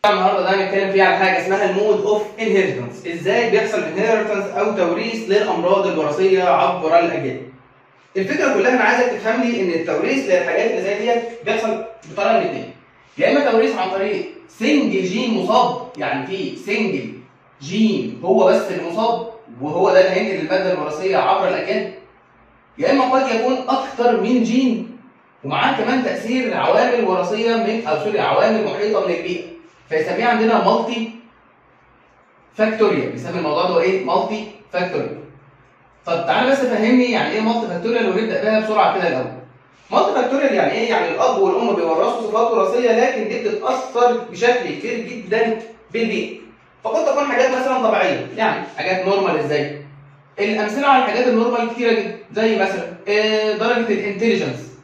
النهارده ده هنتكلم فيه على حاجه اسمها المود اوف انهيرتنس ازاي بيحصل انهيرتنس او توريث للامراض الوراثيه عبر الاجيال الفكره كلها انا عايزك تفهم لي ان التوريث للحاجات اللي زي ديت بيحصل بطريقه من اثنين يا اما توريث عن طريق سنجل جين مصاب يعني في سنجل جين هو بس اللي مصاب وهو ده اللي هينقل الماده الوراثيه عبر الاجيال يا اما قد يكون اكثر من جين ومعاه كمان تاثير عوامل وراثيه من او سوري عوامل محيطه من البيئه فيسميها عندنا مالتي فاكتوريال بيسمي الموضوع ده ايه مالتي فاكتوريال طب تعالى بس فهمني يعني ايه مالتي فاكتوريال ونبدا بيها بسرعه كده الاول مالتي فاكتوريال يعني ايه يعني الاب والام بيورثوا صفات وراثيه لكن دي بتتاثر بشكل كبير جدا بالبيئه فقد تكون حاجات مثلا طبيعيه يعني حاجات نورمال ازاي الامثله على الحاجات النورمال كتيره جدا زي مثلا آه، درجه الانتليجنس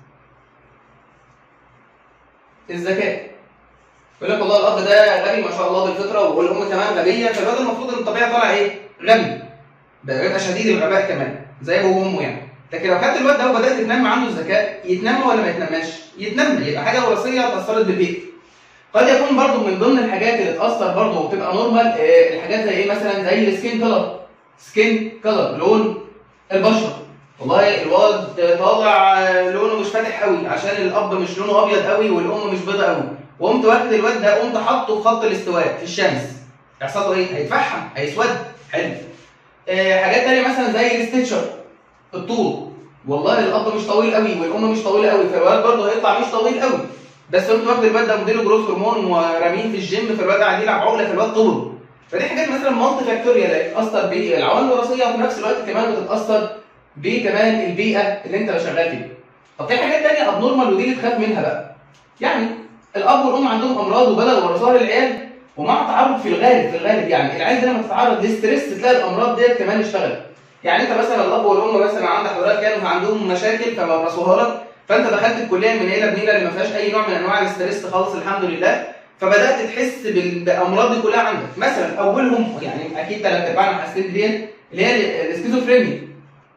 الذكاء يقول لك والله الاب ده غبي ما شاء الله بالفطره والام كمان غبيه فالواد المفروض ان الطبيعي طالع ايه؟ غبي بقى يبقى شديد الغباء كمان زي ابوه وامه يعني لكن لو خدت الواد ده وبدات تنمي عنده الذكاء يتنمى ولا ما يتنماش؟ يتنمى يبقى حاجه وراثيه اتاثرت بالبيئه قد يكون برضو من ضمن الحاجات اللي تاثر برضو وتبقى نورمال آه، الحاجات زي ايه مثلا زي السكين كلر سكين كلر لون البشره والله الواد طالع آه، لونه مش فاتح قوي عشان الاب مش لونه ابيض قوي والام مش بيضه قوي وقمت واخد الواد ده قمت حاطه في خط الاستواء في الشمس يحصل له ايه؟ هيتفحم هيسود حلو آه حاجات تانية مثلا زي الاستيتشر الطول والله الاب مش طويل قوي والام مش طويله قوي فالولد برضه هيطلع مش طويل قوي بس قمت واخد الواد ده مديله جروث هرمون وراميه في الجيم فالواد قاعد يلعب عقله فالواد طول فدي حاجات مثلا مالتي فاكتوريال بتتاثر بالعوامل الوراثيه وفي نفس الوقت كمان بتتاثر بكمان البيئه اللي انت شغال فيها. طب في حاجات تانية ابنورمال ودي اللي تخاف منها بقى. يعني الاب والام عندهم امراض وبداوا ورثوها للعيال ومع التعرض في الغالب في الغالب يعني العيال دي لما تتعرض للستريس تلاقي الامراض ديت كمان اشتغلت. يعني انت مثلا الاب والام مثلا عندك حضرتك كانوا عندهم مشاكل فورثوها لك فانت دخلت الكليه من عيله بنيله اللي ما فيهاش اي نوع من انواع الاستريس خالص الحمد لله فبدات تحس بال- بالامراض دي كلها عندك مثلا اولهم يعني اكيد ثلاث ارباعنا حاسين ديت اللي هي السكيزوفرينيا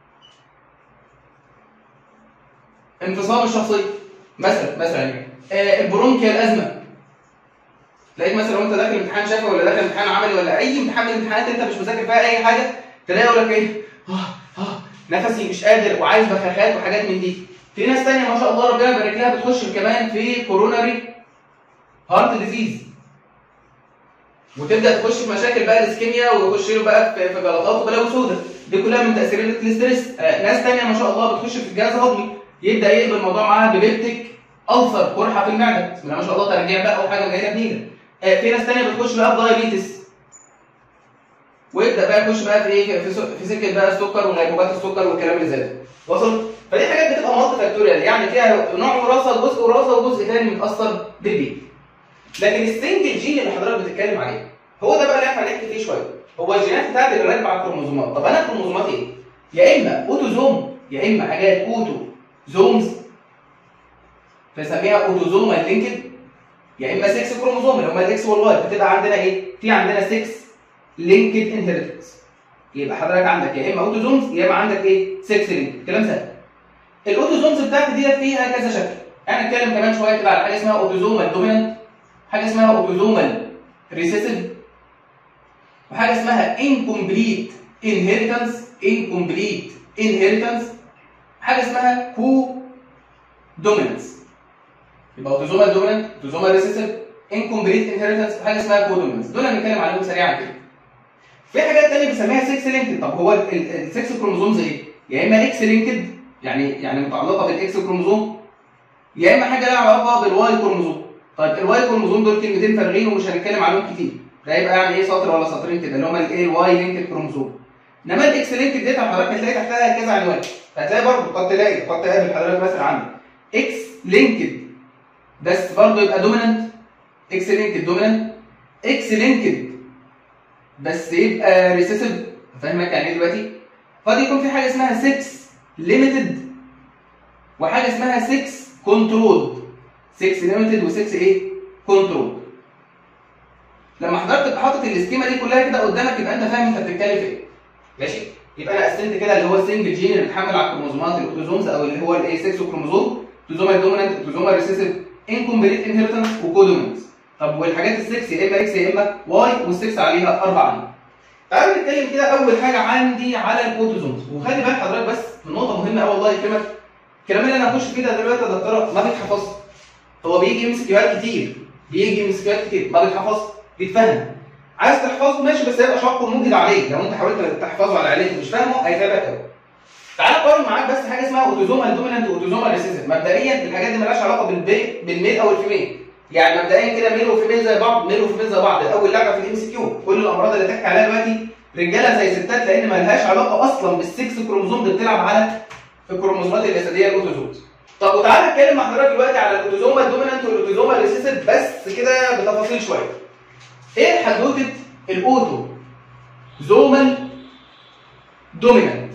انفصام الشخصيه مثلا مثلا يعني آه البرونكيال ازمه تلاقيك مثلا وانت داخل امتحان شفوي ولا داخل امتحان عملي ولا اي امتحان من الامتحانات انت مش مذاكر فيها اي حاجه تلاقي يقول لك ايه آه آه نفسي مش قادر وعايز بخاخات وحاجات من دي في ناس تانية ما شاء الله ربنا يبارك لها بتخش كمان في كوروناري هارت ديزيز وتبدا تخش في مشاكل بقى الاسكيميا ويخش له بقى في في جلطات وبلاوي سودا دي كلها من تاثيرات الاستريس آه ناس تانية ما شاء الله بتخش في الجهاز الهضمي يبدا يقلب الموضوع معاها ببيبتيك الفر قرحه في المعده بسم الله ما شاء الله ترجيع بقى او حاجه من هنا بنيله آه في ناس تانية بتخش بقى في دايابيتس ويبدا بقى يخش بقى في ايه في, في, في سكه بقى السكر وغيبوبات السكر والكلام اللي زي ده وصل فدي حاجات بتبقى مالتي فاكتوريال يعني فيها نوع وراثه جزء وراثه وجزء ثاني متاثر بالبيئه لكن السنجل جين اللي حضرتك بتتكلم عليه هو ده بقى اللي احنا هنحكي فيه شويه هو الجينات بتاعت اللي راكبه على الكروموزومات طب انا كروموزوماتي ايه؟ يا اما اوتوزوم يا اما حاجات اوتوزومز فنسميها اوتوزومال لينكد يا اما 6 كروموزوم اللي هم الاكس والواي فتبقى عندنا ايه؟ في عندنا 6 لينكد انهيرتنس يبقى حضرتك عندك يا اما اوتوزومز يا اما عندك ايه؟ 6 لينكد كلام سهل الاوتوزومز بتاعتي ديت فيها كذا شكل انا هنتكلم كمان شويه كده على حاجه اسمها اوتوزومال دومينانت حاجه اسمها اوتوزومال ريسيسيف وحاجه اسمها incomplete inheritance incomplete inheritance حاجه اسمها كو دومينانس يبقى اوتوزومال دومينانت اوتوزومال ريسيسيف incomplete inheritance وحاجه اسمها كو دومينانس دول هنتكلم عليهم سريعا كده في حاجات تانية بنسميها 6 لينكد طب هو ال 6 كروموزومز ايه؟ يا اما اكس لينكد يعني يعني متعلقه بالاكس كروموزوم يا اما حاجه لها علاقه بالواي كروموزوم طيب الواي كروموزوم دول كلمتين فارغين ومش هنتكلم عليهم كتير ده يبقى يعني ايه سطر ولا سطرين كده اللي هم الايه الواي لينكد كروموزوم انما الاكس لينكد ديت حضرتك هتلاقي تحتها كذا عنوان هتلاقي برضه قد تلاقي قد تقابل حضرتك مثلا عندك اكس لينكد بس برضه يبقى دومينانت اكس لينكد دومينانت اكس لينكد بس يبقى ريسيسيف فاهمك يعني ايه دلوقتي؟ قد يكون في حاجه اسمها 6 ليميتد وحاجه اسمها 6 كنترول 6 ليميتد و6 ايه؟ كنترول لما حضرتك تبقى حاطط السكيما دي كلها كده قدامك يبقى انت فاهم انت بتتكلم في ايه ماشي يبقى انا قسمت كده اللي هو السنجل جين اللي بيتحمل على الكروموزومات الاوتوزومز او اللي هو الاي 6 كروموزوم اوتوزومال دومينانت اوتوزومال ريسيسيف انكمبليت انهيرتنس وكودومينانس طب والحاجات السكس يا اما اكس يا اما واي والسكس عليها اربع عين تعالوا نتكلم كده اول حاجه عندي على الاوتوزومز وخلي بال حضرتك بس من نقطه مهمه قوي الله يكرمك الكلام اللي انا هخش فيه ده دلوقتي يا دكتوره ما بيتحفظش هو بيجي يمسك كيوهات كتير بيجي يمسك كيوهات كتير ما بيتحفظش بيتفهم عايز تحفظه ماشي بس هيبقى شق ومجهد عليك لو انت حاولت تحفظه على عليك مش فاهمه هيتعبك قوي تعالى اقارن معاك بس حاجه اسمها اوتوزومال دومينانت واوتوزومال ريسيسيف مبدئيا الحاجات دي مالهاش علاقه بالبي بالميل او الفيميل يعني مبدئيا كده ميل وفيميل زي بعض ميل وفيميل زي بعض اول لعبه في الام سي كيو كل الامراض اللي تحكي عليها دلوقتي رجاله زي ستات لان مالهاش علاقه اصلا بالسكس كروموزوم اللي بتلعب على الكروموزومات الجسديه الاوتوزومز طب وتعالى نتكلم مع حضرتك دلوقتي على الاوتوزومال دومينانت والاوتوزومال ريسيسيف بس كده بتفاصيل شويه ايه حدوته الاوتو زومال دومينانت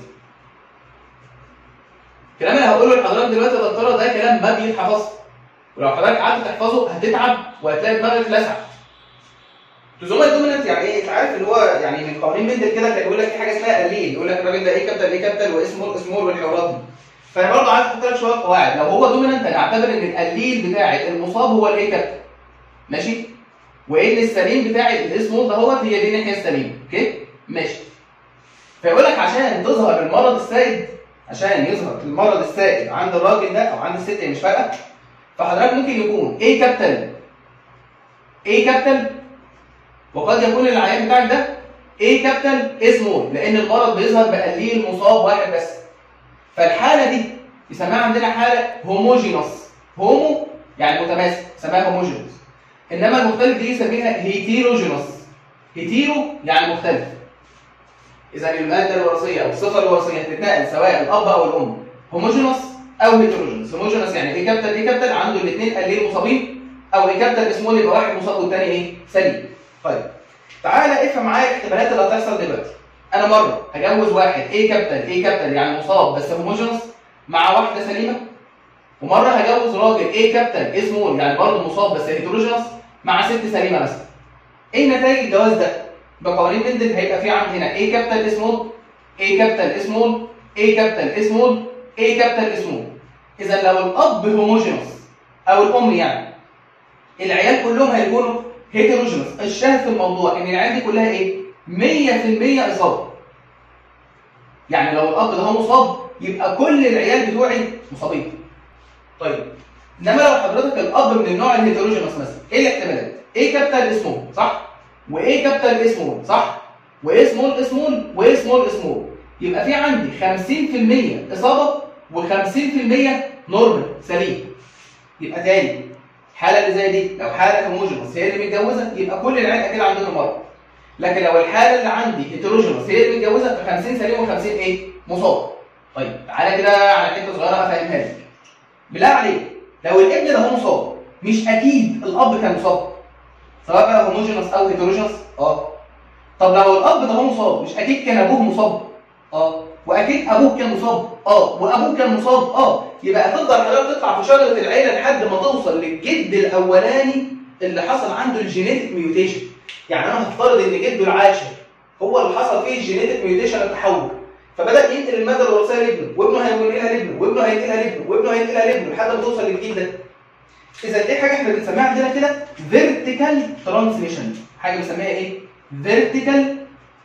الكلام اللي هقوله لحضرتك دلوقتي يا دكتوره ده كلام ما بيتحفظش ولو حضرتك قعدت تحفظه هتتعب وهتلاقي دماغك لسع اوتوزومال دومينانت يعني ايه انت عارف اللي هو يعني من قوانين مندل كده كان يقول لك في حاجه اسمها قليل يقول لك الراجل ده ايه كابتن ايه كابتن واسمه اسمه والحوارات دي فانا برضه عايز احط لك شويه قواعد لو هو دومينانت هنعتبر ان القليل بتاع المصاب هو الايه كابتن ماشي وان السليم بتاع الاسمول دهوت هي دي الناحيه السليمه اوكي ماشي فيقول لك عشان تظهر المرض السائد عشان يظهر المرض السائد عند الراجل ده او عند الست هي مش فارقه فحضرتك ممكن يكون ايه كابتن ايه كابتن وقد يكون العيان بتاعك ده ايه كابتن اسمول لان المرض بيظهر بقليل مصاب واحد بس فالحاله دي يسميها عندنا حاله هوموجينوس هومو يعني متماثل يسميها هوموجينوس انما المختلف دي يسميها هيتيروجينوس هيتيرو يعني مختلف اذا الماده الوراثيه او الصفه الوراثيه هتتنقل سواء الاب او الام هوموجينوس او هيتروجينوس هوموجينوس يعني ايه كابتن ايه كابتن عنده الاثنين قليل مصابين او ايه كابتن اسمه يبقى واحد مصاب والثاني ايه سليم طيب تعالى افهم معايا الاحتمالات اللي هتحصل دلوقتي انا مره هجوز واحد ايه كابتن ايه كابتن يعني مصاب بس هوموجينوس مع واحده سليمه ومره هجوز راجل ايه كابتن اسمه يعني برضه مصاب بس هيتروجينوس مع ست سليمه مثلا ايه نتائج الجواز ده بقوانين مندل هيبقى في عندنا ايه كابتن اسمول ايه كابتن اسمول ايه كابتن اسمول ايه كابتن اسمول اذا لو الاب هوموجينوس او الام يعني العيال كلهم هيكونوا هيتروجينوس الشاهد في الموضوع ان العيال دي كلها ايه 100% اصابه يعني لو الاب ده هو مصاب يبقى كل العيال بتوعي مصابين طيب انما لو حضرتك الاب من النوع الهيتروجينوس مثلا ايه الاحتمالات ايه كابتن اسمول صح وايه كابتن اسمول صح وايه سمول اسمول وايه سمول اسمول يبقى في عندي 50% اصابه و50% نورمال سليم يبقى تاني الحاله اللي زي دي لو حاله هوموجينوس هي اللي متجوزه يبقى كل العيال كده عندهم مرض لكن لو الحاله اللي عندي هيتروجينوس هي اللي متجوزه ف 50 سليم و50 ايه مصاب طيب تعالى كده على حته صغيره افهمها لك بالله عليك لو الابن ده هو مصاب مش اكيد الاب كان مصاب سواء بقى هوموجينوس او هيتروجينوس اه طب لو الاب ده هو مصاب مش اكيد كان ابوه مصاب اه واكيد ابوه كان مصاب اه وابوه كان مصاب اه يبقى هتفضل حضرتك تطلع في شجره العيله لحد ما توصل للجد الاولاني اللي حصل عنده الجينيتك ميوتيشن يعني انا هفترض ان جده العاشر هو اللي حصل فيه الجينيتك ميوتيشن التحول فبدا ينقل الماده الوراثيه لابنه وابنه هينقلها لابنه وابنه هينقلها لابنه وابنه هينقلها لابنه لحد ما توصل للجيل ده اذا دي حاجه احنا بنسميها عندنا كده فيرتيكال ترانسميشن حاجه بنسميها ايه فيرتيكال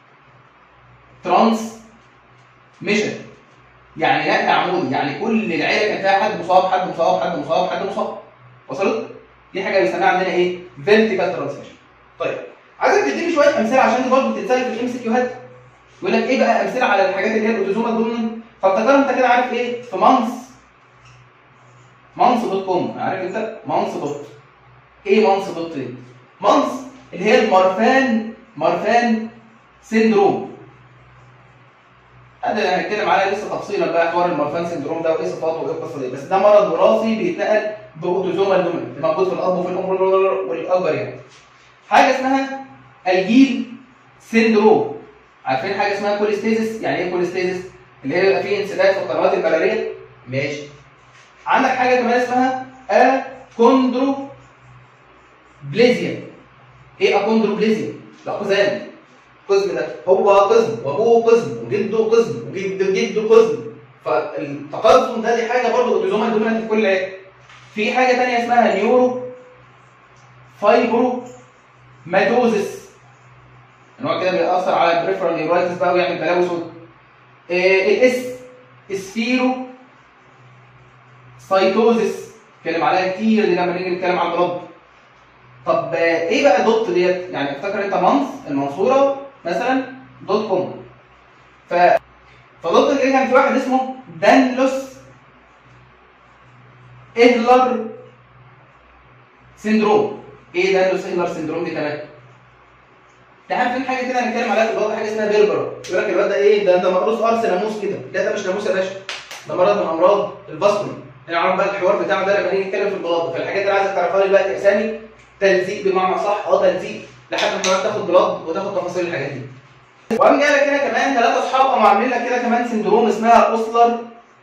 ترانسميشن يعني نقل عمودي يعني كل العيله كان فيها حد مصاب حد مصاب حد مصاب حد مصاب وصلت دي حاجه بنسميها عندنا ايه فيرتيكال ترانسميشن طيب عايزك تديني شويه امثله عشان دي برضه بتتسال في الام سي كيوهات يقول لك ايه بقى امثله على الحاجات اللي هي الاوتوزومال دومينانت فافتكر انت كده عارف ايه في مانس مانس دوت كوم عارف انت مانس دوت ايه مانس دوت ايه مانس اللي هي المارفان مارفان سيندروم هذا اللي هنتكلم عليها لسه تفصيلا بقى حوار المارفان سيندروم ده وايه صفاته وايه القصه دي بس ده مرض وراثي بيتنقل باوتوزومال دومينانت موجود في الاب وفي الام والاكبر يعني حاجه اسمها الجيل سيندروم عارفين حاجه اسمها كوليستيزيس يعني ايه كوليستيزيس اللي هي بيبقى فيه انسداد في القنوات البلاريه ماشي عندك حاجه كمان اسمها اكوندرو بليزيا ايه اكوندرو بليزيا ده قزام قزم ده هو قزم وابوه قزم وجده قزم وجد جده قزم فالتقزم ده دي حاجه برضه اوتوزومال دومينانت في كل العيال في حاجه ثانيه اسمها نيورو فايبرو ماتوزس النوع كده بيأثر على البريفرال نيورايتس بقى ويعمل بلاوي سود الاس سفيرو سايتوزس اتكلم عليها كتير دي لما نيجي نتكلم عن البلد طب آه، ايه بقى دوت ديت يعني افتكر انت منص المنصوره مثلا دوت كوم ف فدوت دي كان في واحد اسمه دانلوس اهلر سندروم ايه دانلوس اهلر سندروم دي كمان ده عارفين حاجه كده هنتكلم عليها في الوضع حاجه اسمها بيربر يقول لك الواد ده ايه ده ده مقروص قرص ناموس كده لا ده مش ناموس يا باشا ده مرض من امراض البصري نعرف بقى الحوار بتاعه ده لما نيجي نتكلم في البلاد فالحاجات اللي عايزك تعرفها لي دلوقتي اسامي تلزيق بمعنى صح اه تلزيق لحد ما حضرتك تاخد بلاد وتاخد تفاصيل الحاجات دي وقام جاي لك كده كمان ثلاثه اصحاب قاموا عاملين لك كده كمان سندروم اسمها اوسلر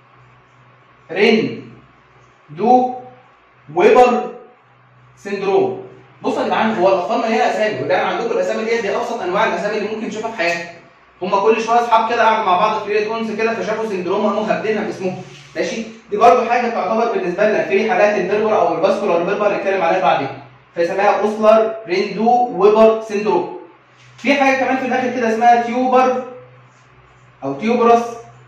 رين دو ويبر سندروم بصوا يا جدعان هو الاطفال مليانه اسامي ودايما عندكم الاسامي ديت دي ابسط انواع الاسامي اللي ممكن تشوفها في حياتك هم كل شويه اصحاب كده قعدوا مع بعض في ليله انس كده فشافوا سندروم قاموا هابدينها باسمهم ماشي دي برضو حاجه تعتبر بالنسبه لنا في حالات البربر او الباسكولار بيربر نتكلم عليها بعدين فيسميها اوسلر ريندو ويبر سندروم في حاجه كمان في الاخر كده اسمها تيوبر او تيوبرس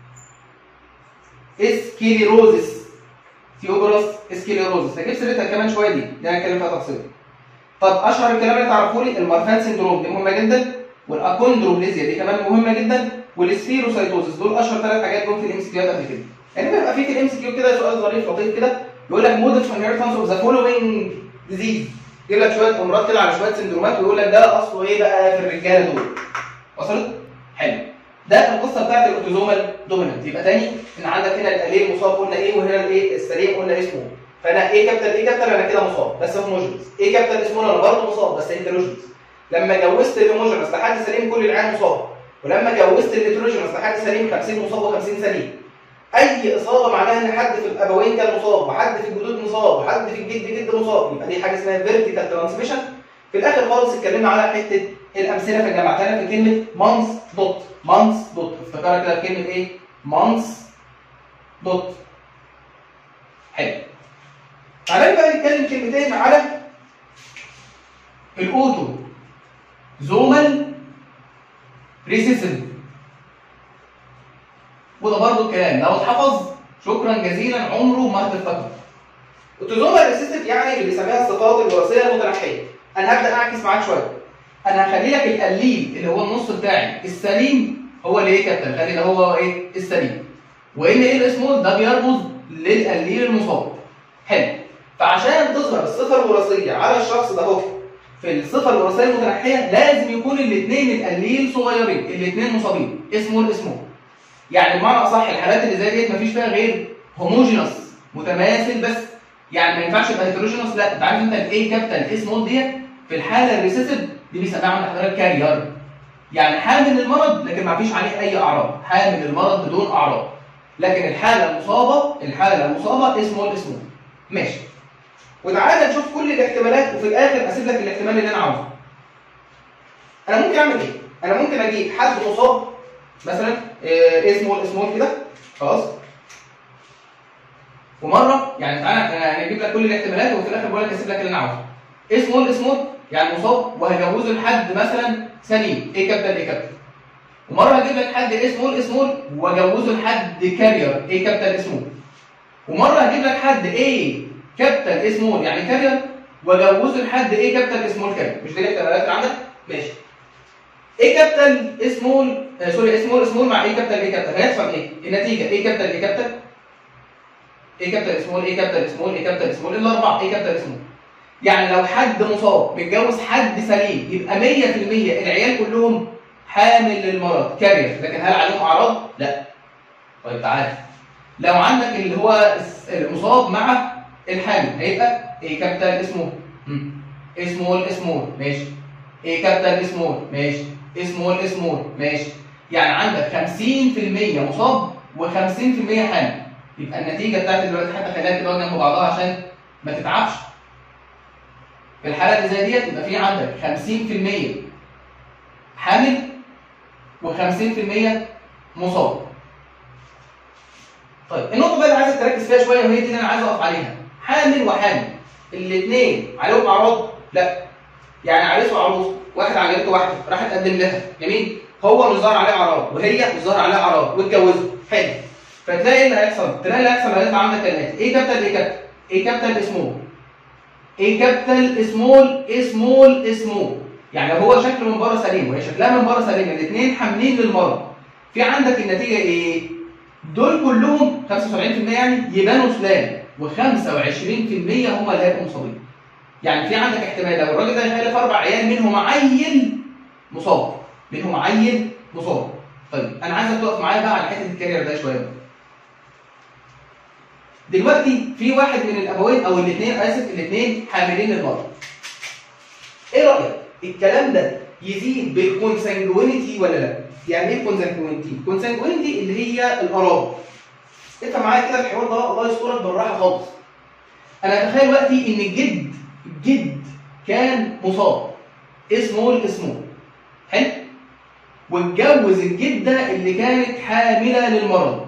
اسكيليروزس تيوبرس اسكيليروزس هجيب سيرتها كمان شويه دي دي هنتكلم فيها تفصيل طب اشهر الكلام اللي تعرفوه لي المارفان سندروم دي مهمه جدا والاكوندروبليزيا دي كمان مهمه جدا والسفيروسايتوزس دول اشهر ثلاث حاجات جم في الام سي كيو قبل كده يعني بيبقى في في الام سي كيو كده سؤال ظريف لطيف كده يقول لك مود اوف انهيرتنس اوف ذا فولوينج ديزيز يجيب لك شويه امراض كده على شويه سندرومات ويقول لك ده اصله ايه بقى في الرجاله دول وصلت؟ حلو ده القصه بتاعت الاوتوزومال دوميننت يبقى تاني ان عندك هنا الاليه المصاب قلنا ايه وهنا الايه السليم قلنا اسمه فانا ايه كابتن ايه كابتن انا كده مصاب بس هوموجينس ايه كابتن اسمه انا برضه مصاب بس هيتروجينس لما جوزت الهوموجينس لحد سليم كل العيال مصاب ولما جوزت الهيتروجينس لحد سليم 50 مصاب و50 سليم اي اصابه معناها ان حد في الابوين كان مصاب وحد في الجدود مصاب وحد في الجد جد مصاب يبقى دي حاجه اسمها فيرتيكال ترانسميشن في الاخر خالص اتكلمنا على حته الامثله فجمعتها في كلمه مانس دوت مانس دوت افتكرها كده في كلمه ايه مانس دوت حلو تعالى بقى نتكلم كلمتين على الاوتو زومال ريسيسيف وده برضه الكلام لو اتحفظ شكرا جزيلا عمره ما هتفتكر التزوما ريسيسيف يعني اللي بيسميها الصفات الوراثيه المتنحيه انا هبدا اعكس معاك شويه انا هخلي لك القليل اللي هو النص بتاعي السليم هو اللي ايه كابتن خلي ده هو ايه السليم وان ايه الاسمول ده بيرمز للقليل المصاب حلو فعشان تظهر الصفه الوراثيه على الشخص ده هو في الصفه الوراثيه المتنحيه لازم يكون الاثنين القليل صغيرين الاثنين مصابين اسمه اسمه يعني بمعنى اصح الحالات اللي زي ديت مفيش فيها غير هوموجينوس متماثل بس يعني ما ينفعش يبقى هيتروجينوس لا انت عارف انت الايه كابتن اسمه ديت في الحاله الريسيسيف دي بيسموها عند حضرتك كارير يعني حامل المرض لكن ما فيش عليه اي اعراض حامل المرض بدون اعراض لكن الحاله المصابه الحاله المصابه اسمه اسمه ماشي وتعالى نشوف كل الاحتمالات وفي الاخر اسيب لك الاحتمال اللي انا عاوزه انا ممكن اعمل ايه انا ممكن اجيب حد مصاب مثلا آه، اسمه اسمه كده خلاص ومره يعني تعالى انا هجيب لك كل الاحتمالات وفي الاخر بقول لك اسيب لك اللي انا عاوزه اسمه اسمه يعني مصاب وهجوزه لحد مثلا سليم ايه كابتن ايه كابتن ومره هجيب لك حد اسمه اسمه واجوزه لحد كارير ايه كابتن اسمه ومره هجيب لك حد ايه كابتن اسمه يعني كارير واجوزه لحد ايه كابتن اسمه كارير مش دي الاحتمالات اللي عندك ماشي ايه كابتن اسمه آه سوري اسمه اسمه مع ايه كابتن ايه كابتن هيحصل ايه النتيجه ايه كابتن ايه كابتن ايه كابتن اسمه ايه كابتن اسمه ايه كابتن اسمه الاربعه ايه كابتن اسمه يعني لو حد مصاب متجوز حد سليم يبقى 100% العيال كلهم حامل للمرض كارير لكن هل عليهم اعراض؟ لا. طيب تعالى لو عندك اللي هو المصاب مع الحامل هيبقى ايه كابتن اسمه؟ مم. اسمه اسمه ماشي. ايه كابتن اسمه؟ ماشي. اسمه اسمه ماشي. يعني عندك 50% مصاب و50% حامل. يبقى النتيجه بتاعت دلوقتي حتى خليها كده جنب بعضها عشان ما تتعبش. في الحالة اللي زي ديت يبقى في عندك 50% حامل و50% مصاب. طيب النقطة بقى اللي عايزك تركز فيها شوية وهي دي اللي أنا عايز أقف عليها. حامل وحامل الاثنين عليهم أعراض؟ لا يعني عريس وعروس واحد عجبته واحده راح تقدم لها جميل هو مش ظاهر عليه اعراض وهي مش ظاهر عليها اعراض واتجوزوا حلو فتلاقي ايه اللي هيحصل؟ تلاقي اللي هيحصل هيطلع عندك كالاتي ايه كابيتال ايه كابيتال؟ ايه كابيتال سمول ايه كابيتال سمول سمول سمول يعني هو شكله من بره سليم وهي شكلها من بره سليم الاثنين حاملين للمرض في عندك النتيجه ايه؟ دول كلهم 75% يعني يبانوا سلام و25% هم اللي هيبقوا مصابين يعني في عندك احتمال لو الراجل ده يخلف اربع عيال منهم عيل مصاب منهم عيل مصاب طيب انا عايزك تقف معايا بقى على حته الكارير ده شويه دلوقتي في واحد من الابوين او الاثنين اسف الاثنين حاملين للمرض ايه رايك الكلام ده يزيد بالكونسانجوينيتي ولا لا يعني ايه الكونسانجوينيتي الكونسانجوينيتي اللي هي القرابه افهم معايا كده الحوار ده الله يسترك بالراحه خالص انا اتخيل دلوقتي ان الجد الجد كان مصاب اسمه اسمه حلو واتجوز الجده اللي كانت حامله للمرض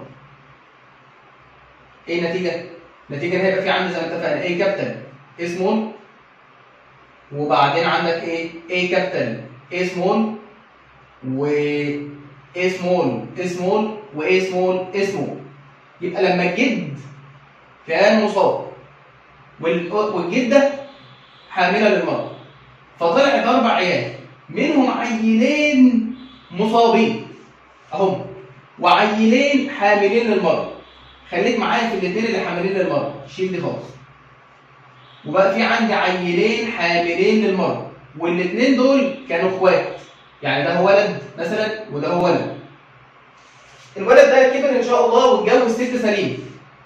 ايه النتيجه النتيجه ان هيبقى في عندي زي ما اتفقنا ايه كابتن اسمه وبعدين عندك ايه ايه كابتن ايه سمول و ايه سمول ايه سمول وايه سمول ايه سمول يبقى لما الجد كان مصاب وال- والجده حامله للمرض فطلعت اربع عيال منهم عيلين مصابين اهم وعيلين حاملين للمرض خليك معايا في الاثنين اللي حاملين للمرض شيل دي خالص وبقى في عندي عيلين حاملين للمرض والاثنين دول كانوا اخوات يعني ده هو ولد مثلا وده هو ولد الولد ده كبر ان شاء الله واتجوز ست سليم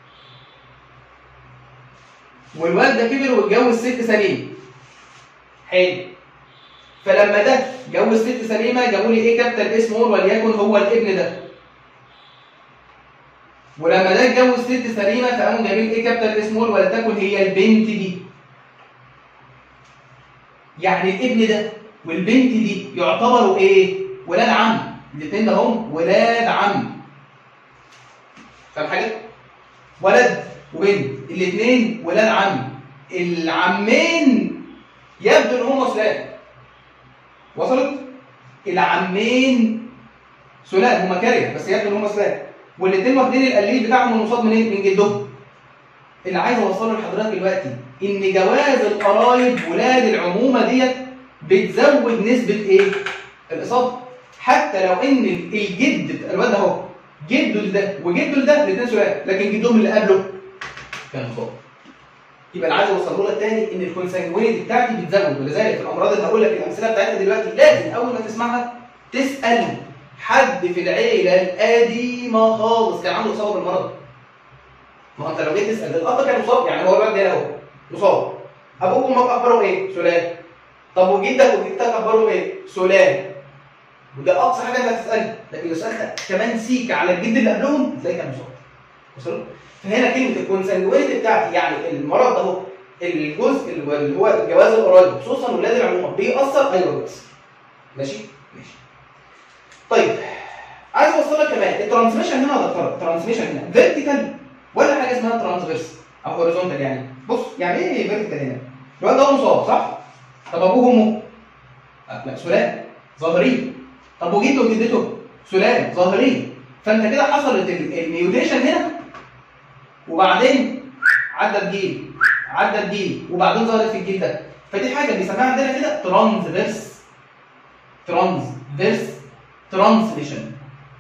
والولد ده كبر واتجوز ست سليم حلو فلما ده جوز ست سليمه جابوا لي ايه كابتن اسمه وليكن هو الابن ده ولما ده اتجوز ست سليمه فقاموا جايبين ايه كابتن اسمه ولتكن هي البنت دي يعني الابن ده والبنت دي يعتبروا ايه ولاد عم الاثنين ده هم ولاد عم فاهم حاجه ولد وبنت الاثنين ولاد عم العمين يبدو ان هم سلام وصلت العمين سلام هم كاريه بس يبدو ان هم سلام والاثنين واخدين القليل بتاعهم المصاب منين من جدهم اللي عايز اوصله لحضرتك دلوقتي ان جواز القرايب ولاد العمومه ديت بتزود نسبه ايه الاصابه حتى لو ان الجد بتاع الواد اهو جده لده وجده لده الاثنين سلام لكن جدهم اللي قبله كان مصاب يبقى اللي عايز اوصله لك تاني ان الكونسانجوينيتي بتاعتي بتزود ولذلك في الامراض اللي هقول لك الامثله بتاعتها دلوقتي لازم اول ما تسمعها تسال حد في العيله القديمه خالص كان عنده اصابه بالمرض ما انت لو جيت تسال الاب كان مصاب يعني هو الواد ده اهو مصاب ابوك وامك اخبارهم ايه؟ سلام طب وجدك وجدتك اخبارهم ايه؟ سلام وده اقصى حاجه انك تسالها لكن لو سالت كمان سيكه على الجد اللي قبلهم تلاقي كان مصاب وصلت؟ فهنا كلمه الكونسانجوينيتي بتاعتي يعني المرض ده هو الجزء اللي هو جواز القرايب خصوصا ولاد العمومه بيأثر ايوه بيأثر ماشي؟ ماشي طيب عايز اوصل لك كمان الترانسميشن هنا ولا التر- الترانسميشن هنا فيرتيكال ولا حاجه اسمها ترانسفيرس او هوريزونتال يعني بص يعني ايه فيرتيكال هنا؟ الواد ده هو مصاب صح؟ طب ابوه وامه؟ آه، لا سلام ظاهرين طب وجده وجدته؟ سلام ظاهرين فانت كده حصلت ال- الميوتيشن هنا وبعدين عدى الجيل عدى الجيل وبعدين ظهرت في الجيل ده فدي حاجه بيسموها عندنا كده ترانسفيرس ترانسفيرس ترانسميشن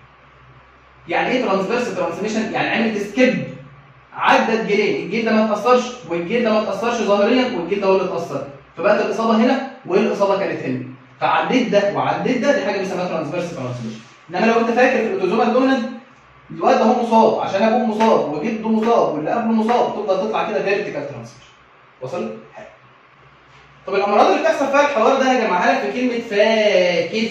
يعني ايه ترانسفيرس ترانسميشن يعني عملت سكيب عدت جيلين الجيل ده ما اتاثرش والجيل ده ما اتاثرش ظاهريا والجيل ده هو اللي اتاثر فبقت الاصابه هنا والاصابه كانت هنا فعديت ده وعديت ده دي حاجه بيسموها ترانسفيرس ترانسميشن انما لو انت فاكر في الاوتوزومال دومينانت الواد ده هو مصاب عشان ابوه مصاب وجده مصاب واللي قبله مصاب تفضل تطلع كده فيرتيكال ترانسميشن وصل؟ حلو. طب الامراض اللي بتحصل فيها الحوار ده هجمعها لك في كلمه فاكس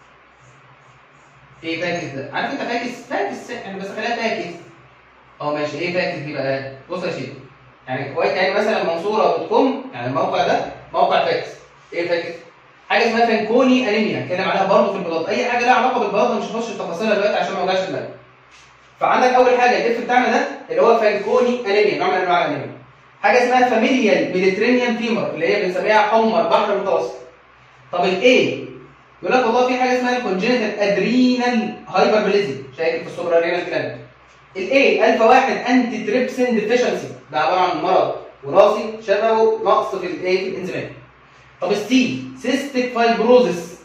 ايه فاكس ده؟ عارف انت فاكس؟ فاكس يعني بس خليها فاكس اه ماشي ايه فاكس دي بقى؟ بص يا شيخ يعني كويس يعني مثلا منصوره دوت كوم يعني الموقع ده موقع فاكس ايه فاكس؟ حاجه اسمها فانكوني انيميا اتكلم عليها برضه في البلاط اي حاجه لها علاقه بالبلاط مش هخش في تفاصيلها دلوقتي عشان ما اوجعش دماغي فعندك اول حاجه الاف بتاعنا ده اللي هو فانكوني انيميا نوع من انواع الانيميا حاجه اسمها فاميليال ميديترينيان فيمر اللي هي بنسميها حمى البحر المتوسط طب الايه يقول لك والله في حاجه اسمها الكونجنتال ادرينال هايبربليزم شايف في السوبر رينال جلاند الايه الفا واحد انتي تريبسين ديفيشنسي ده عباره عن مرض وراثي شبهه نقص في الايه في الانزيمات طب السي سيستيك فايبروزس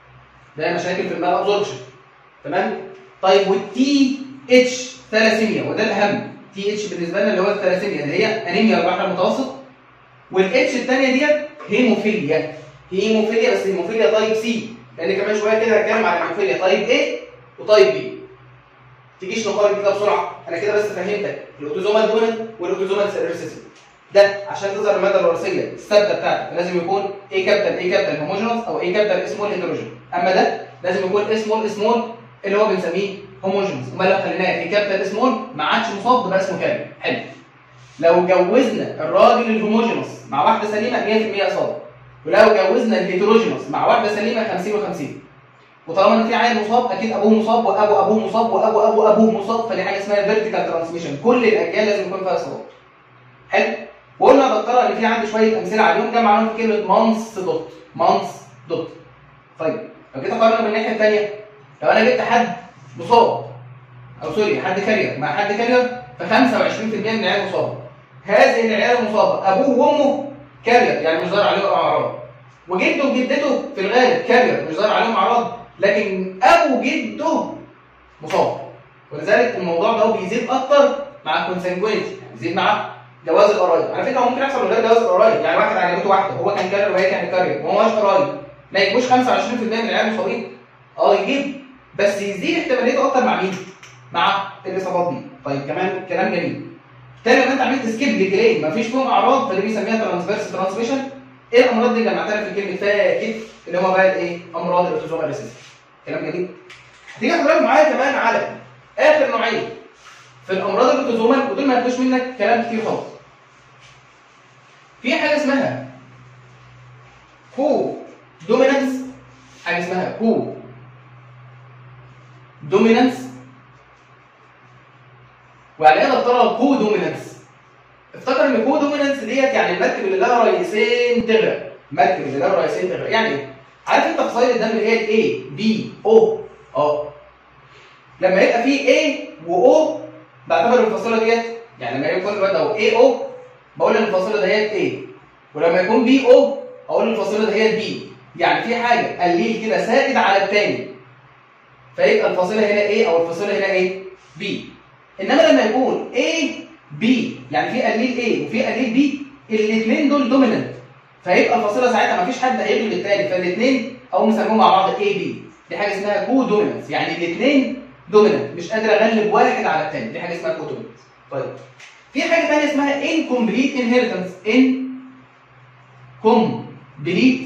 ده مشاكل في المال ابزوربشن تمام طيب والتي اتش ثالاسيميا وده الاهم تي اتش بالنسبه لنا اللي هو الثالاسيميا اللي هي انيميا البحر المتوسط والاتش الثانيه ديت هيموفيليا هيموفيليا بس هيموفيليا تايب سي لان كمان شويه كده هتكلم عن الهيموفيليا تايب ايه وتايب بي تجيش نقارن كده بسرعه انا كده بس فهمتك الاوتوزومال دوميننت والاوتوزومال ريسيسيف ده عشان تظهر الماده الوراثيه الثابته بتاعتك لازم يكون اي كابيتال اي كابيتال هوموجينوس او اي كابيتال اسمول هيتروجين اما ده لازم يكون اسمول اسمول اللي هو بنسميه هوموجينوس امال لو خليناه اي كابيتال اسمول ما عادش مصاب بقى اسمه كامل حلو لو جوزنا الراجل الهوموجينوس مع واحده سليمه 100% اصابه ولو جوزنا الهيتروجينوس مع واحده سليمه 50 و50 وطالما ان في عيل مصاب اكيد ابوه مصاب وابو ابوه مصاب وابو ابو ابوه مصاب فدي حاجه اسمها فيرتيكال ترانسميشن كل الاجيال لازم يكون فيها اصابات حلو وقلنا يا دكتوره ان في عندي شويه امثله عليهم جمع عنهم في كلمه مانس دوت مانس دوت طيب لو جيت اقارنها بالناحيه الثانيه لو انا جبت حد مصاب او سوري حد كارير مع حد كارير ف 25% من العيال مصابه هذه العيال المصابه ابوه وامه كارير يعني مش ظاهر عليهم اعراض وجده وجدته في الغالب كارير مش ظاهر عليهم اعراض لكن ابو جده مصاب ولذلك الموضوع ده بيزيد اكتر مع الكونسنجوينتي يعني بيزيد مع جواز القرايب على فكره هو ممكن يحصل من غير جواز القرايب يعني واحد عجبته واحده هو كان كارير وهي كانت كارير وهو مش قرايب ما يجيبوش 25% من العيال مصابين اه يجيب بس يزيد احتماليته اكتر مع مين؟ مع الاصابات دي طيب كمان كلام جميل تاني لما انت عملت سكيب لجرين مفيش فيهم اعراض فدي بيسميها ترانسفيرس ترانسميشن ايه الامراض دي جمعتها في كلمه فاكت اللي هم بقى الايه؟ امراض الاوتوزومال ريسيسيف كلام جميل هتيجي حضرتك معايا كمان على اخر نوعين في الامراض الاوتوزومال ودول ما ياخدوش منك كلام كتير خالص في حاجه اسمها كو دومينانس حاجه اسمها كو دومينانس وعلى ايه دكتوره كو دومينانس افتكر ان كو دومينانس ديت يعني المركب اللي لها رئيسين تغرق المركب اللي لها رئيسين تغرق يعني ايه عارف انت فصائل الدم اللي هي الاي بي او اه لما يبقى في اي واو بعتبر الفاصله ديت يعني لما يكون الواد اهو اي او بقول ان الفاصله ديت ايه ولما يكون بي او اقول الفاصله ديت بي يعني في حاجه قليل كده سائد على الثاني فيبقى الفاصله هنا ايه او الفاصله هنا ايه بي انما لما يكون A B يعني في قليل A وفي قليل B الاثنين دول دوميننت فيبقى الفاصله ساعتها مفيش حد هيغلب الثاني فالاثنين او نسميهم مع بعض A B دي حاجه اسمها كو دوميننس يعني الاثنين دوميننت مش قادر اغلب واحد على الثاني دي حاجه اسمها كو دوميننس طيب في حاجه ثانيه اسمها incomplete inheritance in complete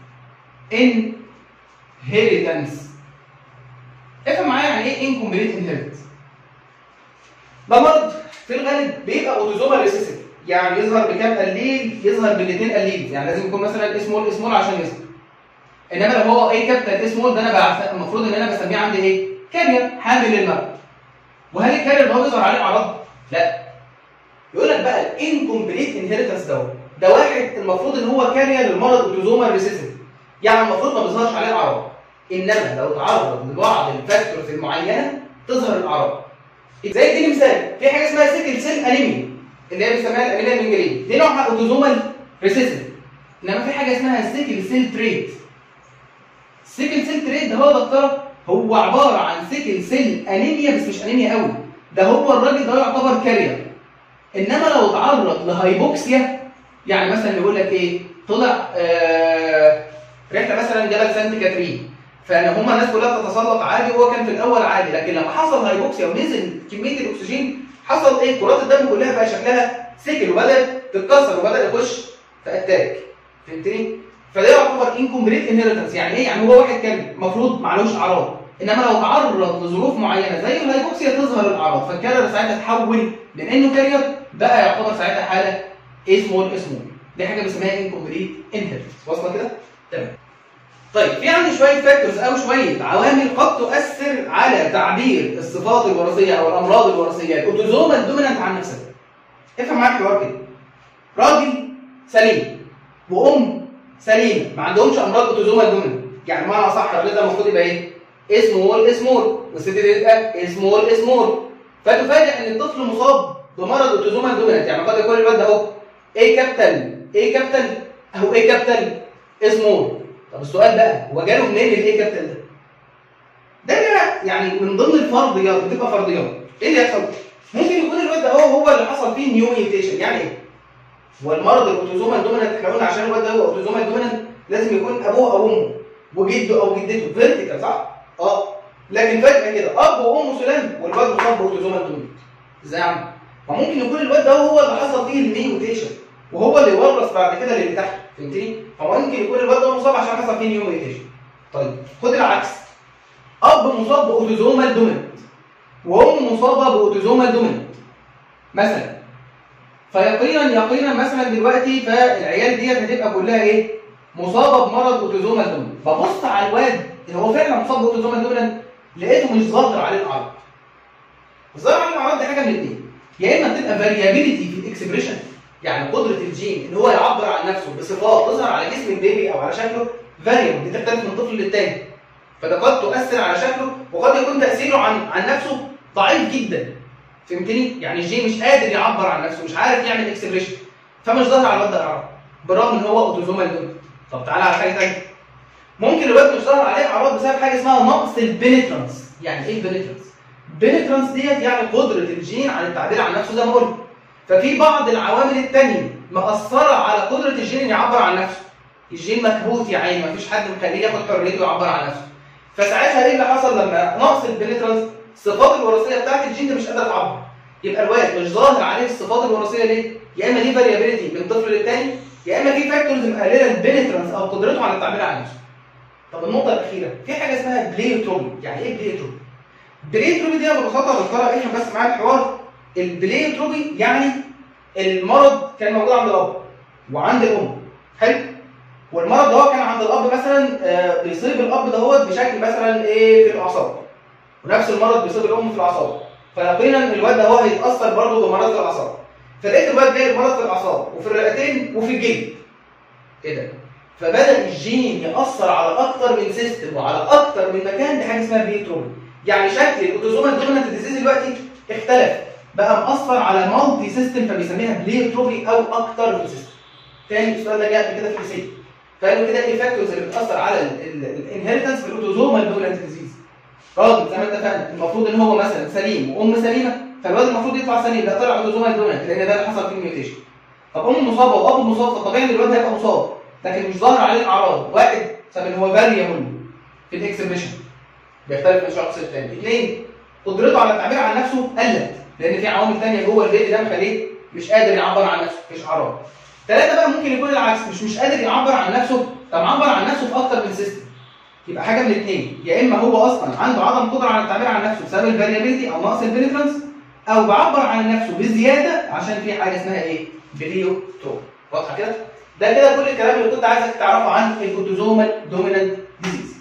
inheritance افهم معايا يعني ايه incomplete inheritance ده مرض في الغالب بيبقى اوتوزومال ريسيسيف يعني يظهر بكام قليل يظهر بالاثنين قليل يعني لازم يكون مثلا اسمول اسمول عشان يظهر انما لو هو اي كابيتال اسمول ده انا بقى المفروض ان انا بسميه عندي ايه كارير حامل للمرض وهل الكارير ده هو بيظهر عليه اعراض لا يقول لك بقى الانكمبليت انهيرتنس ده ده واحد المفروض ان هو كارير للمرض اوتوزومال ريسيسيف يعني المفروض ما بيظهرش عليه اعراض انما لو تعرض لبعض الفاكتورز المعينه تظهر الاعراض زي اديني مثال في حاجه اسمها سيكل سيل انيميا اللي هي بنسميها الانيميا المنجليه دي نوعها اوتوزومال ريسيسيف انما في حاجه اسمها سيكل سيل تريت سيكل سيل تريت ده هو دكتور هو عباره عن سيكل سيل انيميا بس مش انيميا قوي ده هو الراجل ده يعتبر كارير انما لو تعرض لهايبوكسيا يعني مثلا يقول لك ايه طلع آه رحله مثلا جبل سانت كاترين فان هم الناس كلها بتتسلق عادي وهو كان في الاول عادي لكن لما حصل هايبوكسيا ونزل كميه الاكسجين حصل ايه كرات الدم كلها بقى شكلها سكل وبدات تتكسر وبدا يخش في اتاك فهمتني فده يعتبر انكمبليت انهيرتنس يعني ايه يعني هو واحد كان المفروض معلوش اعراض انما لو تعرض لظروف معينه زي الهايبوكسيا تظهر الاعراض فالكارير ساعتها تحول من انه كارير بقى يعتبر ساعتها حاله اسمول اسمول دي حاجه بنسميها انكمبليت انهيرتنس واصله كده تمام طيب في عندي شويه فاكتورز او شويه عوامل قد تؤثر على تعبير الصفات الوراثيه او الامراض الوراثيه الاوتوزومال دومينانت عن نفسها افهم معايا الحوار كده راجل سليم وام سليمه ما عندهمش امراض اوتوزومال دومينانت يعني بمعنى اصح الراجل ده المفروض يبقى ايه؟ اسمول اسمول والست دي تبقى اسمول اسمول فتفاجئ ان الطفل مصاب بمرض اوتوزومال دومينانت يعني قد يكون الواد ده اهو ايه كابيتال ايه كابيتال اهو ايه كابيتال اسمول طب السؤال بقى هو جاله منين الايه كابيتال ده؟ ده بقى يعني من ضمن الفرضيات بتبقى فرضيات ايه اللي يحصل؟ ممكن يكون الواد ده هو هو اللي حصل فيه نيو ميوتيشن يعني ايه؟ هو المرض الاوتوزومال دومينانت احنا قلنا عشان الواد ده هو اوتوزومال دومينانت لازم يكون ابوه او امه وجده او جدته فيرتيكال صح؟ اه لكن فجاه كده اب وام سلام والواد مصاب باوتوزومال دومينانت ازاي يا عم؟ فممكن يكون الواد ده هو اللي حصل فيه الميوتيشن وهو اللي ورث بعد كده للي تحت فهمتني؟ فممكن يكون الواد ده مصاب عشان حصل فيه نيو ميوتيشن طيب خد العكس اب مصاب باوتوزومال دومينانت وام مصابه باوتوزومال دومينانت مثلا فيقينا يقينا مثلا دلوقتي فالعيال ديت هتبقى كلها ايه؟ مصابه بمرض اوتوزومال دومينانت ببص على الواد اللي هو فعلا مصاب باوتوزومال دومينانت لقيته مش ظاهر عليه الاعراض الظاهر عليه الاعراض دي حاجه من الاثنين يا اما تبقى فاريابيليتي في الاكسبريشن يعني قدره الجين ان هو يعبر عن نفسه بصفات تظهر على جسم البيبي او على شكله فاريبل دي تختلف من طفل للتاني فده قد تؤثر على شكله وقد يكون تاثيره عن عن نفسه ضعيف جدا فهمتني؟ يعني الجين مش قادر يعبر عن نفسه مش عارف يعمل اكسبريشن فمش ظاهر على الواد ده الاعراض بالرغم ان هو اوتوزومال دومينانت طب تعالى على حاجه ثانيه ممكن الواد مش ظاهر عليه اعراض بسبب حاجه اسمها نقص البنترانس يعني ايه البنترانس؟ البنترانس ديت يعني قدره الجين على التعبير عن نفسه زي ما قلت ففي بعض العوامل الثانيه مأثره على قدره الجين ان يعبر عن نفسه الجين مكبوت يا عيني مفيش حد مخليه ياخد حريته ويعبر عن نفسه فساعتها ايه اللي حصل لما نقص البنترانس الصفات الوراثيه بتاعت الجين ده مش قادر تعبر يبقى الواد مش ظاهر عليه الصفات الوراثيه ليه؟ يا اما دي فاريابيلتي من طفل للتاني يا اما في فاكتورز مقلله البنترانس او قدرته على التعبير عن نفسه. طب النقطه الاخيره في حاجه اسمها بليوتروبي يعني ايه بليوتروبي؟ البليوتروبي دي ببساطه بنقرا افهم بس معايا الحوار البليوتروبي يعني المرض كان موجود عند الاب وعند الام حلو؟ والمرض ده كان عند الاب مثلا آه، بيصيب الاب دهوت بشكل مثلا ايه في الاعصاب ونفس المرض بيصيب الام في الاعصاب فيقينا الواد ده هو هيتاثر برضه بمرض في الاعصاب فلقيت الواد جاي بمرض في الاعصاب وفي الرئتين وفي الجلد ايه ده فبدا الجين ياثر على اكتر من سيستم وعلى اكتر من مكان دي حاجه اسمها بيتروبي يعني شكل الاوتوزومال دومينانت ديزيز دلوقتي اختلف بقى مأثر على مالتي سيستم فبيسميها بليتروبي او اكتر من سيستم تاني السؤال ده جه قبل كده في السي فقالوا كده ايه الفاكتورز اللي بتاثر على الانهيرتنس في الاوتوزومال دومينانت ديزيز راجل زي ما اتفقنا المفروض ان هو مثلا سليم وام سليمه فالواد المفروض يطلع سليم لا طلع اوتوزومال دومينانت لان ده اللي حصل فيه ميوتيشن طب ام مصابه واب مصاب فطبيعي ان الواد هيبقى مصاب لكن مش ظاهر عليه الاعراض واحد بسبب ان هو فاريبل في الاكسبريشن بيختلف من شخص للتاني اثنين قدرته على التعبير عن نفسه قلت لان في عوامل ثانيه جوه البيبي ده مخليه مش قادر يعبر عن نفسه مفيش اعراض ثلاثه بقى ممكن يكون العكس مش مش قادر يعبر عن نفسه طب عبر عن نفسه في اكتر من سيستم يبقى حاجه من الاثنين يا اما هو اصلا عنده عدم قدره على التعبير عن نفسه بسبب الفاريابيلتي او نقص البنترانس او بعبر عن نفسه بزياده عشان في حاجه اسمها ايه؟ بليو تروب واضحه كده؟ ده كده كل الكلام اللي كنت عايزك تعرفه عن الاوتوزومال دومينانت ديزيز.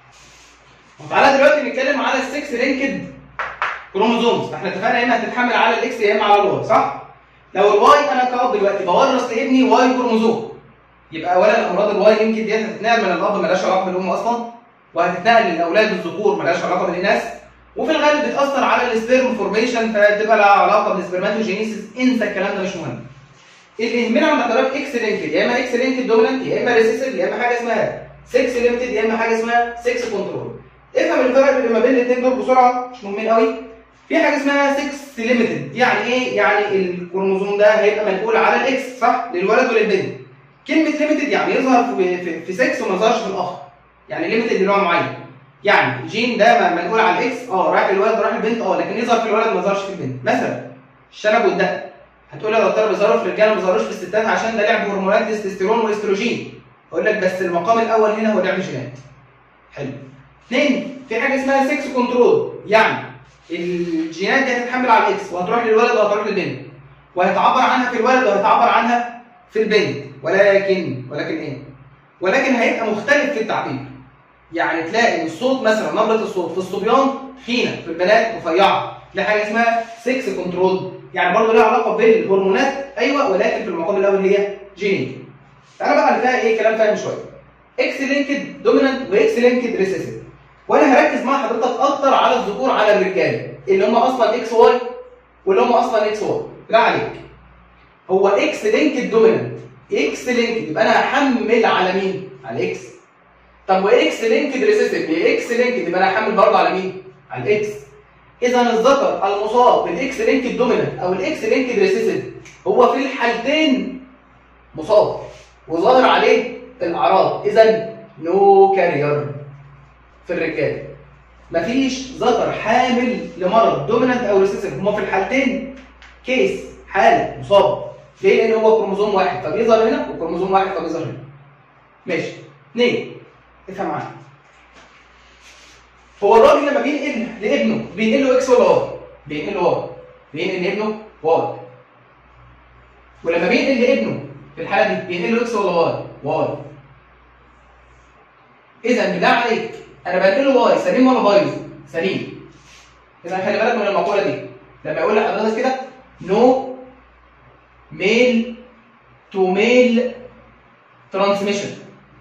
تعالى دلوقتي نتكلم على السكس لينكد كروموزومز احنا اتفقنا يا اما هتتحمل على الاكس يا اما على الواي صح؟ لو الواي انا كاب دلوقتي بورث لابني واي كروموزوم يبقى اولا امراض الواي يمكن ديت هتتنقل من الاب مالهاش علاقه بالام اصلا وهتتنقل للاولاد الذكور مالهاش علاقه بالاناث وفي الغالب بتاثر على السبيرم فورميشن فتبقى لها علاقه بالسبرماتوجينيسيس انسى الكلام ده مش مهم اللي يهمنا عند حضرتك اكس لينكد يا اما اكس لينكد دومينانت يا اما ريسيسيف يا اما حاجه اسمها 6 ليميتد يا اما حاجه اسمها 6 كنترول افهم الفرق اللي ما بين الاثنين دول بسرعه مش مهمين قوي في حاجه اسمها 6 ليميتد يعني ايه يعني الكروموزوم ده هيبقى منقول على الاكس صح للولد وللبنت كلمه ليميتد يعني يظهر في في, في 6 وما يظهرش في الاخر يعني ليميتد لنوع معين يعني الجين ده منقول على الاكس اه رايح للولد ورايح للبنت اه لكن يظهر في الولد ما يظهرش في البنت مثلا الشنب والدقن هتقول لي يا دكتور بيظهروا في الرجاله ما بيظهروش في الستات عشان ده لعب هرمونات تستوستيرون واستروجين اقول لك بس المقام الاول هنا هو لعب جينات حلو اثنين في حاجه اسمها 6 كنترول يعني الجينات دي هتتحمل على الاكس وهتروح للولد وهتروح للبنت وهيتعبر عنها في الولد وهيتعبر عنها في البنت ولكن ولكن ايه؟ ولكن هيبقى مختلف في التعبير يعني تلاقي ان الصوت مثلا نبره الصوت في الصبيان تخينه في البنات رفيعه دي حاجه اسمها 6 كنترول يعني برضه لها علاقه بالهرمونات ايوه ولكن في المقام الاول هي جينين تعالى بقى على فيها ايه كلام فاهم شويه اكس لينكد دومينانت واكس لينكد ريسيسيف وانا هركز مع حضرتك اكتر على الذكور على الرجاله اللي هم اصلا اكس واي واللي هم اصلا اكس واي لا عليك هو اكس لينكد دومينانت اكس لينكد يبقى انا هحمل على مين؟ على اكس طب واكس لينكد ريسيسيف اكس لينكد يبقى انا هحمل برضه على مين؟ على الاكس اذا الذكر المصاب بالاكس لينكد دومينانت او الاكس لينكد ريسيسيف هو في الحالتين مصاب وظاهر عليه الاعراض اذا نو كارير في الرجاله مفيش ذكر حامل لمرض دومينانت او ريسيسيف هما في الحالتين كيس حاله مصاب ليه؟ لان هو كروموزوم واحد فبيظهر هنا وكروموزوم واحد فبيظهر هنا ماشي اثنين افهم معايا هو الراجل لما بينقل لابنه بينقل له اكس ولا واي؟ بينقل له واي بينقل لابنه واي ولما بينقل لابنه في الحاله دي بينقل له اكس ولا واي؟ واي اذا بالله عليك انا بنقل له واي سليم ولا بايظ؟ سليم اذا خلي بالك من المقوله دي لما يقول لحضرتك كده نو ميل تو ميل ترانسميشن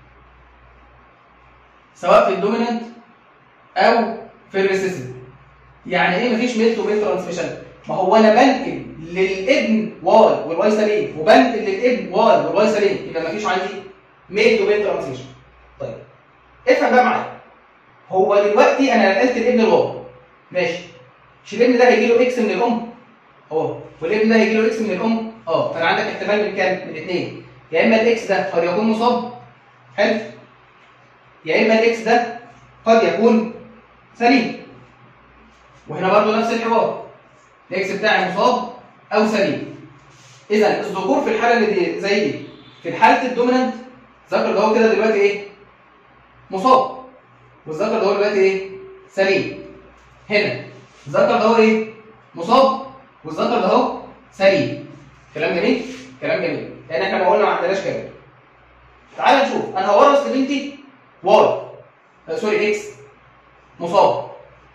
سواء في الدومينانت او في الريسيسيف يعني ايه مفيش ميل تو ميل ترانسميشن ما هو انا بنقل للابن واي والواي سليم وبنقل للابن واي والواي سليم يبقى مفيش عندي ميل تو ميل ترانسميشن طيب افهم بقى معايا هو دلوقتي انا نقلت الابن الواي ماشي مش الابن ده هيجي له اكس من الام اه والابن ده هيجي له اكس من الام اه فانا عندك احتمال من كام من الاثنين يا اما الاكس ده قد يكون مصاب حلو يا اما الاكس ده قد يكون سليم وهنا برضو نفس الحوار الاكس بتاعي مصاب او سليم اذا الذكور في الحاله اللي دي زي دي في حاله الدومينانت ذكر ده هو كده دلوقتي ايه مصاب والذكر ده هو دلوقتي ايه سليم هنا الذكر ده هو ايه مصاب والذكر ده هو سليم كلام جميل كلام جميل لان احنا ما قلنا ما عندناش كلام تعال نشوف انا هورث لبنتي واي آه سوري اكس مصاب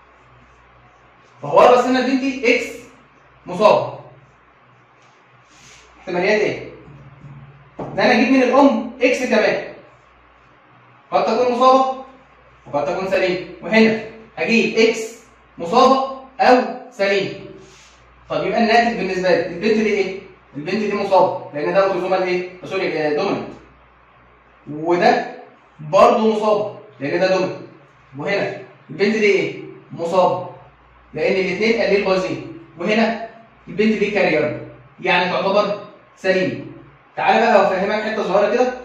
فهورث هنا لبنتي اكس مصاب احتماليات ايه؟ ان انا اجيب من الام اكس كمان قد تكون مصابه وقد تكون سليم وهنا هجيب اكس مصابه او سليم طب يبقى الناتج بالنسبه لي البنت دي ايه؟ البنت دي مصابه لان ده اوتوزومال ايه؟ سوري دوميننت وده برضه مصاب لان ده دوميننت وهنا البنت دي ايه؟ مصابه لان الاثنين قليل بايظين وهنا البنت دي كارير يعني تعتبر سليم تعالى بقى افهمك حته صغيره كده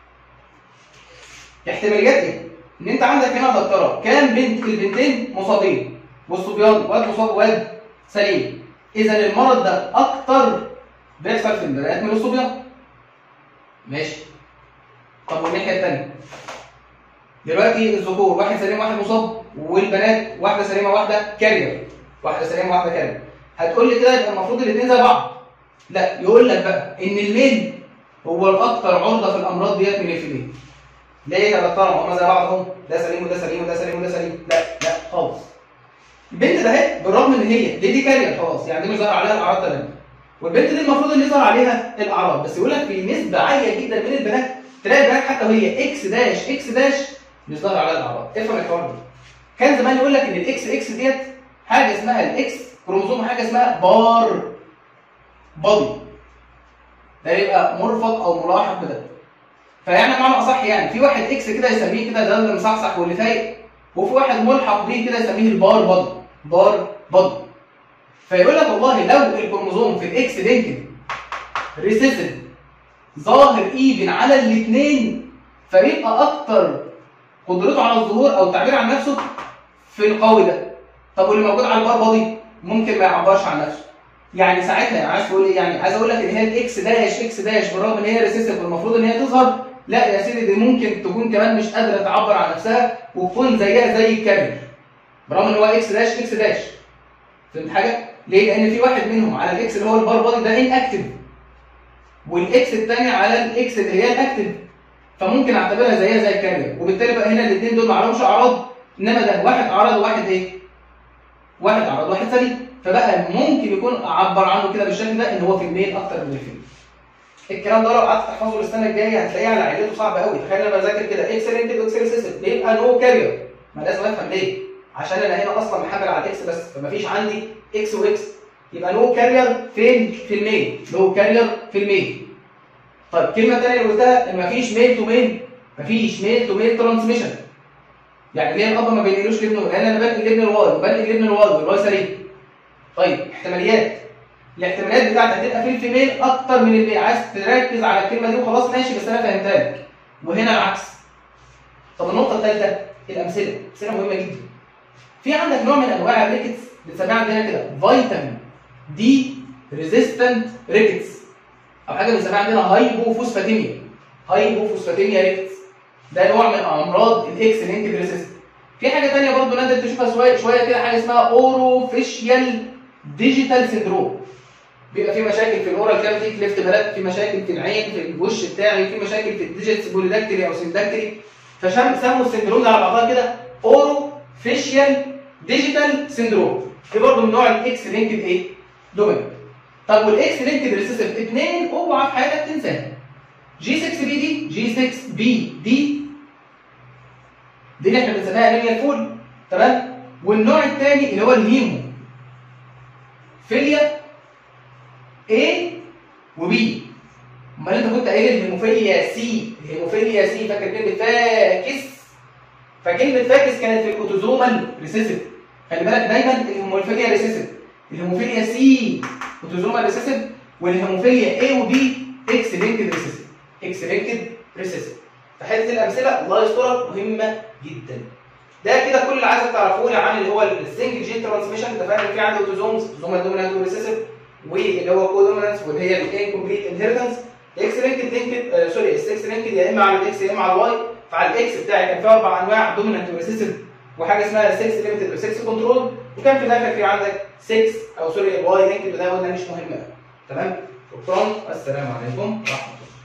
احتماليات ايه؟ ان انت عندك هنا دكتوره كام بنت في البنتين مصابين والصبيان واد مصاب وواد سليم اذا المرض ده اكتر بيحصل في البنات من الصبيان ماشي طب والناحيه الثانيه دلوقتي الذكور واحد سليم واحد مصاب والبنات واحده سليمه واحده كارير واحده سليمه واحده كارير هتقول لي كده يبقى المفروض الاثنين زي بعض لا يقول لك بقى ان الميل هو الاكثر عرضه في الامراض ديت من الفيميل ليه يا دكتور ما هم زي بعض اهو ده سليم وده سليم وده سليم وده سليم لا لا خالص البنت ده اهي بالرغم ان هي ليه دي كارير خلاص يعني دي مش ظاهر عليها الاعراض تماما والبنت دي المفروض ان يظهر عليها الاعراض بس يقول لك في نسبه عاليه جدا من البنات تلاقي البنات حتى وهي اكس داش اكس داش مش ظاهر عليها الاعراض افهم الحوار ده كان زمان يقول لك ان الاكس اكس ديت حاجه اسمها الاكس كروموسوم حاجه اسمها بار بادي ده يبقى مرفق او ملاحق بده فيعني بمعنى اصح يعني في واحد اكس كده يسميه كده ده اللي مصحصح واللي فايق وفي واحد ملحق بيه كده يسميه البار بادي بار بادي فيقول لك والله لو الكروموزوم في الاكس لينكد ريسيسيف ظاهر ايفن على الاثنين فيبقى اكتر قدرته على الظهور او التعبير عن نفسه في القوي ده طب واللي موجود على البار بادي ممكن ما يعبرش عن نفسه يعني ساعتها يعني عايز تقول ايه يعني عايز اقول لك ان هي الاكس داش اكس داش بالرغم ان هي ريسيسيف والمفروض ان هي تظهر لا يا سيدي دي ممكن تكون كمان مش قادره تعبر عن نفسها وتكون زيها زي الكارير برغم ان هو اكس داش اكس داش فهمت حاجه؟ ليه؟ لان في واحد منهم على الاكس اللي هو البار بادي ده ان اكتف والاكس الثاني على الاكس اللي هي الاكتف فممكن اعتبرها زيها زي الكارير وبالتالي بقى هنا الاثنين دول ما عليهمش اعراض انما ده واحد اعراض وواحد ايه؟ واحد اعراض واحد سليم فبقى ممكن يكون اعبر عنه كده بالشكل ده ان هو في الميل اكتر من الفيميل الكلام ده لو قعدت تحفظه السنه الجايه هتلاقيه على عيلته صعب قوي تخيل انا بذاكر كده اكس لينكد واكس ريسيسيف بيبقى نو كارير ما لازم افهم ليه عشان انا هنا اصلا محمل على الاكس بس فمفيش عندي اكس واكس يبقى نو كارير فين في الميل نو كارير في الميل طيب كلمه ثانيه اللي قلتها ان مفيش ميل تو ميل مفيش ميل تو ميل ترانسميشن يعني ليه الاب ما بينقلوش لابنه لان انا بنقل لابن الواي وبنقل لابن الواي والواي سليم طيب احتماليات الاحتمالات بتاعتك هتبقى في الفيميل اكتر من الميل عايز تركز على الكلمه دي وخلاص ماشي بس انا فهمتها لك وهنا العكس طب النقطه الثالثه الامثله امثله مهمه جدا في عندك نوع من انواع الريكتس بنسميها عندنا كده فيتامين دي ريزيستنت ريكتس او حاجه بنسميها عندنا هايبوفوسفاتيميا هايبوفوسفاتيميا ريكتس ده نوع من امراض الاكس لينكد ريسيست في حاجه ثانيه برضو نازل تشوفها شويه شويه كده حاجه اسمها اوروفيشيال ديجيتال سيندروم بيبقى في مشاكل في الاورال كافيتي في ليفت بلد في مشاكل في العين في الوش بتاعي في مشاكل في الديجيتس بوليداكتري او سينداكتري فشم سموا السندروم ده على بعضها كده اورو فيشيال ديجيتال سيندروم دي برضه من نوع الاكس لينكد ايه؟ دومين طب والاكس لينكد ريسيسيف اثنين اوعى في حياتك تنساها جي 6 بي دي جي 6 بي دي دي اللي احنا بنسميها انيميا الفول تمام والنوع الثاني اللي هو الهيمو فيليا A و B امال انت كنت قايل الهيموفيليا سي الهيموفيليا سي فاكر كلمه فاكس فكلمه فاكس كانت في الاوتوزومال ريسيسيف خلي بالك دايما الهيموفيليا ريسيسيف الهيموفيليا سي اوتوزومال ريسيسيف والهيموفيليا A و B اكس لينكد ريسيسيف اكس لينكد ريسيسيف فحته الامثله الله يسترك مهمه جدا ده كده كل اللي عايزك تعرفوه لي عن اللي هو السنجل جين ترانسميشن انت فاهم في عندي اوتوزومز اوتوزومال دومينانت وريسيسيف واللي هو كودومينانس واللي هي الانكمبليت انهيرتنس الاكس لينكد لينكد آه سوري الاكس لينكد يا اما على الاكس يا اما على الواي فعلى الاكس بتاعي كان فيه اربع انواع دومينانت وريسيسيف وحاجه اسمها 6 ليميتد و6 كنترول وكان في الاخر في عندك 6 او سوري الواي لينكد وده قلنا مش مهم تمام شكرا السلام عليكم ورحمه الله